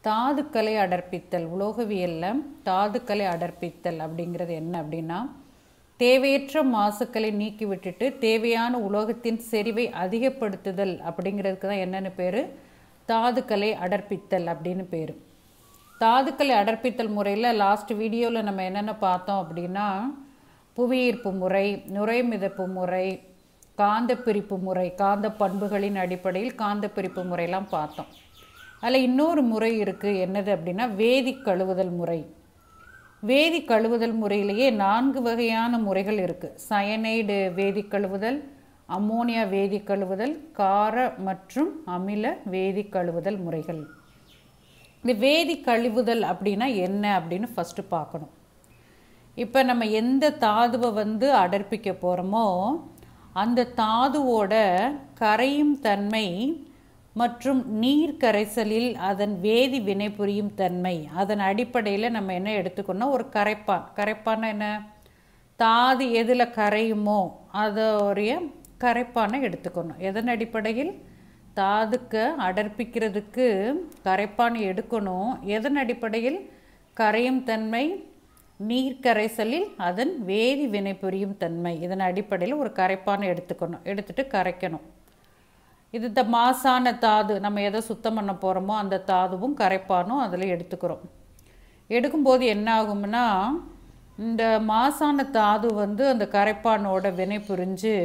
தாதுக்களை அடர்ப்பித்தல் உலோகவியலில் தாதுக்களை அடர்ப்பித்தல் அப்படிங்கிறது என்ன அப்படின்னா தேவையற்ற மாசுக்களை நீக்கி விட்டுட்டு தேவையான உலோகத்தின் செறிவை அதிகப்படுத்துதல் அப்படிங்கிறதுக்கு தான் என்னென்னு பேர் தாதுக்களை அடர்ப்பித்தல் அப்படின்னு பேர் தாதுக்களை அடர்ப்பித்தல் முறையில் லாஸ்ட் வீடியோவில் நம்ம என்னென்ன பார்த்தோம் அப்படின்னா புவியீர்ப்பு முறை நுரைமிதப்பு முறை காந்த பிரிப்பு முறை காந்த பண்புகளின் அடிப்படையில் காந்த பிரிப்பு முறையெல்லாம் பார்த்தோம் அதில் இன்னொரு முறை இருக்குது என்னது அப்படின்னா வேதி கழுவுதல் முறை வேதி கழுவுதல் முறையிலேயே நான்கு வகையான முறைகள் இருக்குது சயனைடு வேதி கழுவுதல் அம்மோனியா வேதி கழுவுதல் கார மற்றும் அமில வேதி கழுவுதல் முறைகள் இந்த வேதி கழுவுதல் அப்படின்னா என்ன அப்படின்னு ஃபஸ்ட்டு பார்க்கணும் இப்போ நம்ம எந்த தாதுவை வந்து அடர்ப்பிக்க போகிறோமோ அந்த தாதுவோட கரையும் தன்மை மற்றும் நீர் கரைசலில் அதன் வேதி வினைபுரியும் தன்மை அதன் அடிப்படையில் நம்ம என்ன எடுத்துக்கணும் ஒரு கரைப்பான் கரைப்பான் என்ன தாது எதில் கரையுமோ அதோடைய கரைப்பானை எடுத்துக்கணும் எதன் அடிப்படையில் தாதுக்கு அடர்ப்பிக்கிறதுக்கு கரைப்பான் எடுக்கணும் எதன் அடிப்படையில் கரையும் தன்மை நீர் கரைசலில் அதன் வேதி வினைபுரியும் தன்மை இதன் அடிப்படையில் ஒரு கரைப்பானை எடுத்துக்கணும் எடுத்துட்டு கரைக்கணும் இது இந்த மாசான தாது நம்ம எதை சுத்தம் பண்ண போகிறோமோ அந்த தாதுவும் கரைப்பானும் அதில் எடுத்துக்கிறோம் எடுக்கும்போது என்ன ஆகும்னா இந்த மாசான தாது வந்து அந்த கரைப்பானோட வினை புரிஞ்சு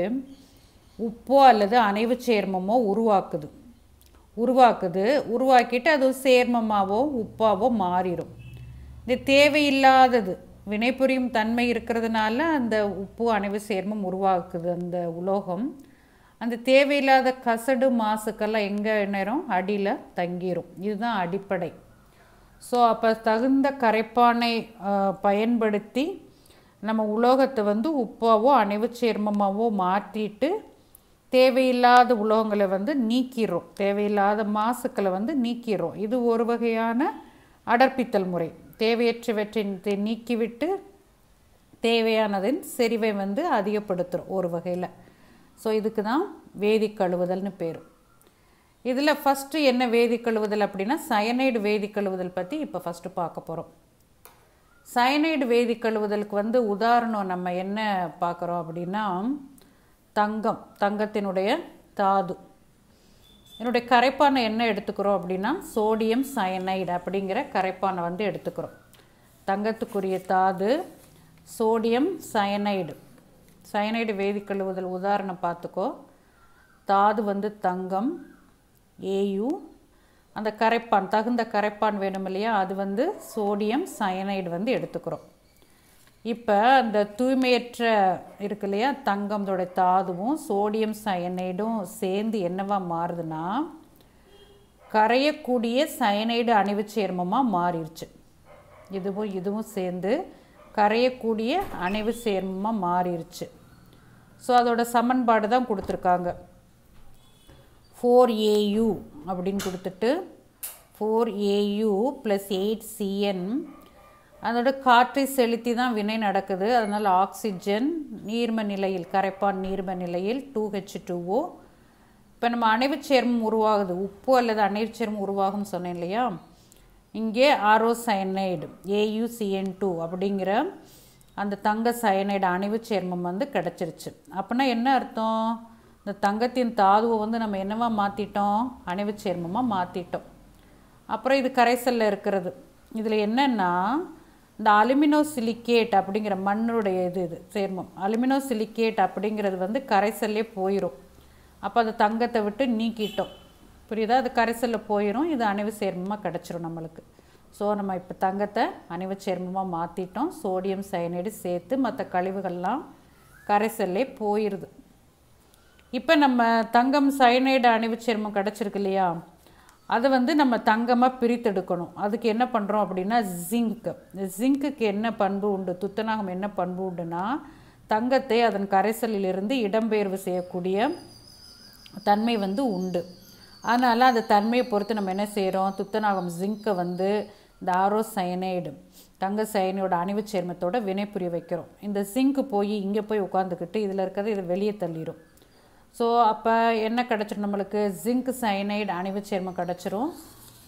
உப்போ அல்லது அணைவு சேர்மமோ உருவாக்குது உருவாக்குது உருவாக்கிட்டு அது சேர்மமாவோ உப்பாவோ மாறிடும் இது தேவையில்லாதது வினைபுரியும் தன்மை இருக்கிறதுனால அந்த உப்பு அணைவு சேர்மம் உருவாக்குது அந்த உலோகம் அந்த தேவையில்லாத கசடு மாசுக்கெல்லாம் எங்கே நேரம் அடியில் தங்கிரும் இதுதான் அடிப்படை ஸோ அப்போ தகுந்த கரைப்பானை பயன்படுத்தி நம்ம உலோகத்தை வந்து உப்பாவோ அணைவு சேர்மமாவோ மாற்றிட்டு தேவையில்லாத உலோகங்களை வந்து நீக்கிறோம் தேவையில்லாத மாசுக்களை வந்து நீக்கிறோம் இது ஒரு வகையான அடர்ப்பித்தல் முறை தேவையற்றவற்றை நீக்கிவிட்டு தேவையானதின் செறிவை வந்து அதிகப்படுத்துகிறோம் ஒரு வகையில் ஸோ இதுக்கு தான் வேதி கழுவுதல்னு பேர் இதில் ஃபஸ்ட்டு என்ன வேதி கழுவுதல் அப்படின்னா சயனைடு வேதி கழுவுதல் பற்றி இப்போ ஃபஸ்ட்டு பார்க்க போகிறோம் சயனைடு வேதி கழுவுதலுக்கு வந்து உதாரணம் நம்ம என்ன பார்க்குறோம் அப்படின்னா தங்கம் தங்கத்தினுடைய தாது என்னுடைய கரைப்பானை என்ன எடுத்துக்கிறோம் அப்படின்னா சோடியம் சயனைடு அப்படிங்கிற கரைப்பானை வந்து எடுத்துக்கிறோம் தங்கத்துக்குரிய தாது சோடியம் சயனைடு சயனைடு வேதி கழுவுதல் உதாரணம் பார்த்துக்கோ தாது வந்து தங்கம் ஏயு அந்த கரைப்பான் தகுந்த கரைப்பான் வேணும் இல்லையா அது வந்து சோடியம் சயனைடு வந்து எடுத்துக்கிறோம் இப்போ அந்த தூய்மையற்ற இருக்கு இல்லையா தங்கத்தோட தாதுவும் சோடியம் சயனைடும் சேர்ந்து என்னவா மாறுதுன்னா கரையக்கூடிய சயனைடு அணிவு சேர்மமாக மாறிடுச்சு இதுவும் இதுவும் சேர்ந்து கரையக்கூடிய அணைவு சேர்மமாக மாறிடுச்சு ஸோ அதோட சமன்பாடு தான் கொடுத்துருக்காங்க ஃபோர் ஏயு அப்படின்னு கொடுத்துட்டு four AU plus eight CN அதோட காற்றை செலுத்தி தான் வினை நடக்குது அதனால் ஆக்சிஜன் நீர்ம நிலையில் கரைப்பான் நீர்ம நிலையில் டூ ஹெச் டூஓ இப்போ நம்ம அணைவு சேர்மம் உருவாகுது உப்பு அல்லது அணைவு சேர்மம் உருவாகும்னு சொன்னேன் இல்லையா இங்கே ஆரோ சயனைடு ஏயுசிஎன் டூ அப்படிங்கிற அந்த தங்க சயனைடு அணைவு சேர்மம் வந்து கிடச்சிருச்சு அப்படின்னா என்ன அர்த்தம் இந்த தங்கத்தின் தாதுவை வந்து நம்ம என்னவா மாற்றிட்டோம் அணைவு சேர்மமாக மாற்றிட்டோம் அப்புறம் இது கரைசலில் இருக்கிறது இதில் என்னென்னா இந்த அலுமினோ சிலிக்கேட் அப்படிங்கிற மண்ணுடைய இது இது சேர்மம் அலுமினோ சிலிக்கேட் அப்படிங்கிறது வந்து கரைசல்லே போயிடும் அப்போ அது தங்கத்தை விட்டு நீக்கிட்டோம் புரியுதா அது கரைசலில் போயிடும் இது அணைவு சேர்மமாக கிடச்சிரும் நம்மளுக்கு ஸோ நம்ம இப்போ தங்கத்தை அணைவு சேர்மமாக மாற்றிட்டோம் சோடியம் சயனைடு சேர்த்து மற்ற கழிவுகள்லாம் கரைசல்லே போயிடுது இப்போ நம்ம தங்கம் சயனைடு அணைவு சேர்மம் கிடச்சிருக்கு இல்லையா அதை வந்து நம்ம தங்கமாக பிரித்தெடுக்கணும் அதுக்கு என்ன பண்ணுறோம் அப்படின்னா ஜிங்க் ஜிங்க்குக்கு என்ன பண்பு உண்டு துத்தநாகம் என்ன பண்பு உண்டுன்னா தங்கத்தை அதன் கரைசலிலிருந்து இடம்பெயர்வு செய்யக்கூடிய தன்மை வந்து உண்டு அதனால் அந்த தன்மையை பொறுத்து நம்ம என்ன செய்கிறோம் துத்தநாகம் ஜிங்கை வந்து இந்த ஆரோ சயனைடு தங்க சயனையோட அணிவு சேர்மத்தோட வினைபுரிய வைக்கிறோம் இந்த ஜிங்க் போய் இங்கே போய் உட்காந்துக்கிட்டு இதில் இருக்கிறது இதை வெளியே தள்ளிடும் ஸோ அப்போ என்ன கிடச்சிரும் நம்மளுக்கு ஜிங்க் சயனைடு அணிவு சேர்மம் கிடச்சிரும்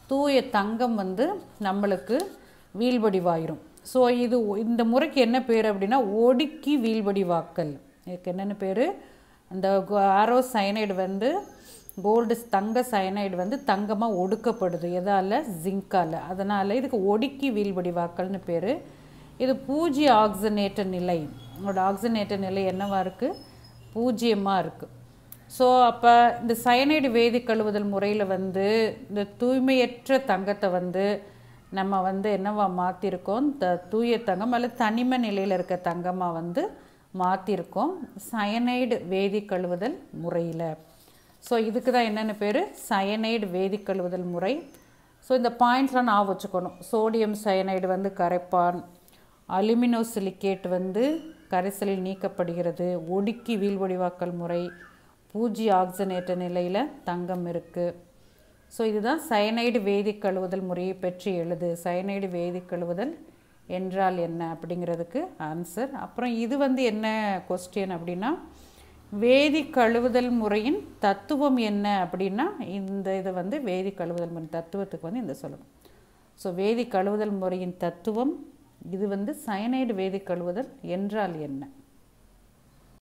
தூய தங்கம் வந்து நம்மளுக்கு வீழ்வடிவாயிரும் ஸோ இது இந்த முறைக்கு என்ன பேர் அப்படின்னா ஒடுக்கி வீழ்வடிவாக்கல் இதுக்கு என்னென்ன பேர் அந்த ஆரோ சயனைடு வந்து கோல்டு தங்க சயனைடு வந்து தங்கமாக ஒடுக்கப்படுது எதால் ஜிங்கால் அதனால் இதுக்கு ஒடுக்கி வீழ்வடிவாக்கல்னு பேர் இது பூஜ்ய ஆக்சினேட்ட நிலை அதோட ஆக்சினேட்ட நிலை என்னவா இருக்குது பூஜ்ஜியமாக இருக்குது ஸோ அப்போ இந்த சயனைடு வேதி கழுவுதல் முறையில் வந்து இந்த தூய்மையற்ற தங்கத்தை வந்து நம்ம வந்து என்னவா மாற்றிருக்கோம் த தூய தங்கம் அல்லது தனிம நிலையில் இருக்க தங்கமாக வந்து மாற்றிருக்கோம் சயனைடு வேதி கழுவுதல் முறையில் ஸோ இதுக்கு தான் என்னென்ன பேர் சயனைடு வேதி கழுவுதல் முறை ஸோ இந்த பாயிண்ட்ஸ்லாம் நான் வச்சுக்கணும் சோடியம் சயனைடு வந்து கரைப்பான் அலுமினோ சிலிக்கேட் வந்து கரைசலில் நீக்கப்படுகிறது ஒடுக்கி வீழ்வடிவாக்கல் முறை பூஜ்ஜிய ஆக்சினேட்ட நிலையில் தங்கம் இருக்குது ஸோ இதுதான் சயனைடு வேதி கழுவுதல் முறையை பற்றி எழுது சயனைடு வேதி கழுவுதல் என்றால் என்ன அப்படிங்கிறதுக்கு ஆன்சர் அப்புறம் இது வந்து என்ன கொஸ்டின் அப்படின்னா வேதி கழுவுதல் முறையின் தத்துவம் என்ன அப்படின்னா இந்த இதை வந்து வேதி கழுவுதல் முறை தத்துவத்துக்கு வந்து இந்த சொல்லணும் ஸோ வேதி கழுவுதல் முறையின் தத்துவம் இது வந்து சயனைடு வேதி கழுவுதல் என்றால் என்ன